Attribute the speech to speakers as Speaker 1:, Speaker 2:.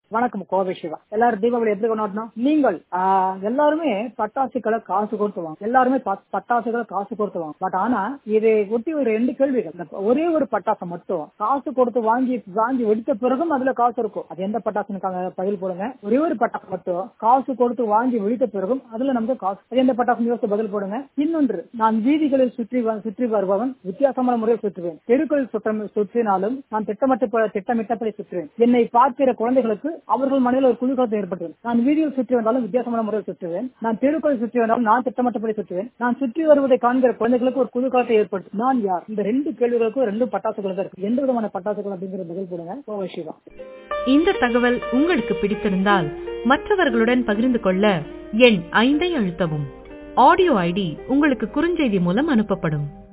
Speaker 1: வணக்கம் கோவை சிவா எல்லாரும் தீபாவளி எப்படி கொண்டாடணும் நீங்கள் ஆஹ், எல்லாருமே பட்டாசுகளை காசு கொடுத்து வாங்க எல்லாருமே ப- பட்டாசுகளை காசு கொடுத்து வாங்க பட் ஆனா இதை ஒட்டி ஒரு ரெண்டு கேள்விகள் இந்த ஒரே ஒரு பட்டாசை மட்டும் காசு கொடுத்து வாங்கி வாங்கி வெடித்த பிறகும் அதுல காசு இருக்கும் அது எந்த பட்டாசுன்னு கா- பதில் போடுங்க ஒரே ஒரு பட்டாசு மட்டும் காசு கொடுத்து வாங்கி வெடித்த பிறகும் அதுல நமக்கு காசு அது எந்த பட்டாசு யோசித்து பதில் போடுங்க இன்னொன்று நான் வீதிகளில் சுற்றி வ- சுற்றி வருபவன் வித்தியாசமான முறையில் சுற்றுவேன் தெருக்களில் சுற்றம் சுற்றினாலும் நான் திட்டமிட்டு ப- திட்டமிட்டபடி சுற்றுவேன் என்னை பார்க்கிற குழந்தைகளுக்கு அவர்கள் மனதில் ஒரு குழுக்கத்தை ஏற்படுத்துவேன் நான் வீதியில் சுற்றி வந்தாலும் வித்தியாசமான முறையில் சுற்றுவேன் நான் தெருக்களில் சுற்றி வந்தாலும் நான் திட்டமிட்டபடி சுற்றுவேன் நான் சுற்றி வருவதை காண்கிற குழந்தைகளுக்கு ஒரு குழுக்காலத்தை ஏற்படுத்தும் நான் யார் இந்த ரெண்டு கேள்விகளுக்கும் ரெண்டு பட்டாசுகள் தான் இருக்கு எந்த விதமான பட்டாசுகள் அப்படிங்கிற பதில் போடுங்க கோவை சிவா
Speaker 2: இந்த தகவல் உங்களுக்கு பிடித்திருந்தால் மற்றவர்களுடன் பகிர்ந்து கொள்ள எண் ஐந்தை அழுத்தவும் ஆடியோ ஐடி உங்களுக்கு குறுஞ்செய்தி மூலம் அனுப்பப்படும்